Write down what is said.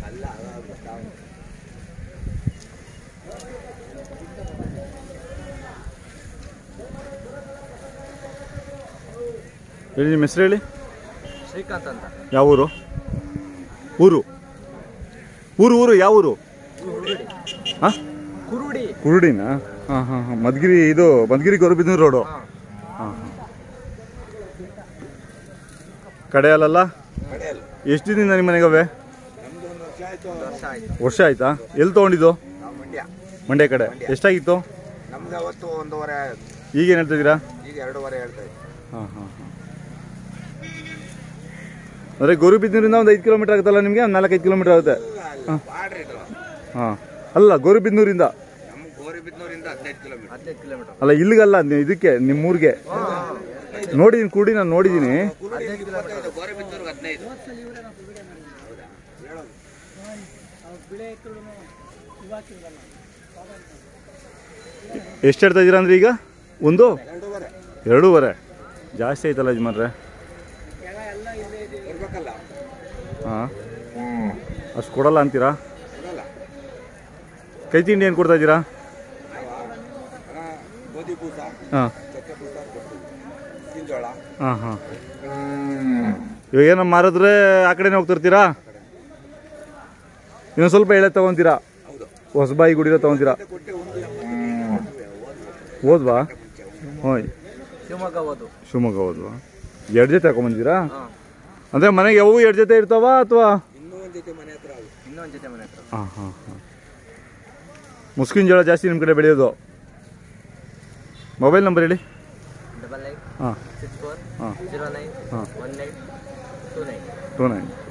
ಹೇಳಿ ನಿಮ್ಮ ಹೆಸರು ಹೇಳಿ ಶ್ರೀಕಾಂತ್ ಅಂತ ಯಾವ ಊರು ಊರು ಊರು ಊರು ಯಾವ ಊರು ಹಾಂ ಕುರುಡಿ ಕುರುಡಿನಾ ಹಾಂ ಹಾಂ ಹಾಂ ಮದ್ಗಿರಿ ಇದು ಮದ್ಗಿರಿ ಗೌರಬಿದ್ನೂರು ರೋಡು ಹಾಂ ಹಾಂ ಹಾಂ ಕಡೆಯಲ್ಲ ಕಡೆಯಲ್ಲ ಎಷ್ಟು ದಿನದಿಂದ ನಿಮ್ಮ ಮನೆಗವೆ ನಮ್ದು ಒಂದು ವರ್ಷ ಆಯ್ತು ಒಂದು ವರ್ಷ ಆಯ್ತು ವರ್ಷ ಆಯ್ತಾ ಎಲ್ಲಿ ತೊಗೊಂಡಿದ್ದು ನಾವು ಮಂಡ್ಯ ಮಂಡ್ಯ ಕಡೆ ಎಷ್ಟಾಗಿತ್ತು ನಮ್ದು ಅವತ್ತು ಒಂದೂವರೆ ಈಗೇನು ಹೇಳ್ತಿದ್ದೀರಾ ಈಗ ಎರಡೂವರೆ ಹೇಳ್ತಾ ಇದ್ವಿ ಹಾಂ ಹಾಂ ಹಾಂ ಅಂದರೆ ಗೌರಿಬಿದ್ನೂರಿಂದ ಒಂದು ಐದು ಕಿಲೋಮೀಟರ್ ಆಗುತ್ತಲ್ಲ ನಿಮಗೆ ಒಂದು ನಾಲ್ಕೈದು ಕಿಲೋಮೀಟರ್ ಆಗುತ್ತೆ ಬಾಡ್ರಿ ಇದು ಹಾಂ ಅಲ್ಲ ಗೌರಿಬಿದ್ನೂರಿಂದ ನಮ್ಮ ಗೋರಿಬಿದ್ನೂರಿಂದ ಹದಿನೈದು ಕಿಲೋಮೀಟರ್ ಹದಿನೈದು ಕಿಲೋಮೀಟರ್ ಅಲ್ಲ ಇಲ್ಲಿಗಲ್ಲ ನೀವು ಇದಕ್ಕೆ ನಿಮ್ಮೂರಿಗೆ ನೋಡಿದ್ದೀನಿ ಕೂಡಿ ನಾನು ನೋಡಿದ್ದೀನಿ ಇಪ್ಪತ್ತೈದು ಗೋರಿಬಿದ್ನೂರ್ಗೆ ಹದಿನೈದು ಎಷ್ಟು ಹೇಳ್ತಾ ಇದ್ದೀರಾ ಅಂದ್ರೆ ಈಗ ಒಂದು ಎರಡೂವರೆ ಎರಡೂವರೆ ಜಾಸ್ತಿ ಆಯ್ತಲ್ಲ ಯಜಮಾನ್ರೆ ಇರ್ಬೇಕಲ್ಲ ಹಾಂ ಅಷ್ಟು ಕೊಡಲ್ಲ ಅಂತೀರಾ ಕೊಡಲ್ಲ ಕೈ ತಿಂಡಿ ಏನು ಕೊಡ್ತಾ ಇದ್ದೀರಾ ಆ, ಗೋಧಿ ಬೂಸ ಹಾಂ ಚಕ್ಕೆ ಬೂಸ ಕೊಡ್ತೀವಿ ಕಿಂಜೋಳ ಹಾಂ ಹಾಂ ಇವಾಗ ಏನೋ ಮಾರಿದ್ರೆ ಆ ಕಡೆನೇ ಹೋಗ್ತಿರ್ತೀರಾ ಇನ್ನೊಂದು ಸ್ವಲ್ಪ ಎಳೆ ತಗೊಂತೀರಾ ಹೌದು ಹೊಸಬಾಯಿ ಗುಡಿರೋ ತಗೊಂತೀರಾ ಮತ್ತೆ ಕೊಟ್ಟೆ ಒಂದು ಹೋದ್ವಾ ಹ್ಞೂ ಶಿವಮೊಗ್ಗ ಹೋದು ಶಿವಮೊಗ್ಗ ಹೋದ್ವಾ ಎರಡು ಜೊತೆ ಹಾಕೊಂಬಂದಿರಾ ಹಾಂ ಅಂದರೆ ಮನೆಗೆ ಯಾವೂ ಎರಡು ಜೊತೆ ಇರ್ತಾವ ಅಥವಾ ಇನ್ನೂ ಒಂದು ಜೊತೆ ಮನೆ ಹತ್ರ ಆಗುತ್ತೆ ಇನ್ನೊಂದು ಜೊತೆ ಮನೆ ಹತ್ರ ಹಾಂ ಹಾಂ ಹಾಂ ಮುಸ್ಕಿನ ಜೋಳ ಜಾಸ್ತಿ ನಿಮ್ಮ ಕಡೆ ಬೆಳೆಯೋದು ಮೊಬೈಲ್ ನಂಬರ್ ಹೇಳಿ ಡಬಲ್ ನೈನ್ ಹಾಂ ಸಿಕ್ಸ್ ಫೋರ್ ಹಾಂ ಜೀರೋ ನೈನ್ ಹಾಂ one nine two nine two nine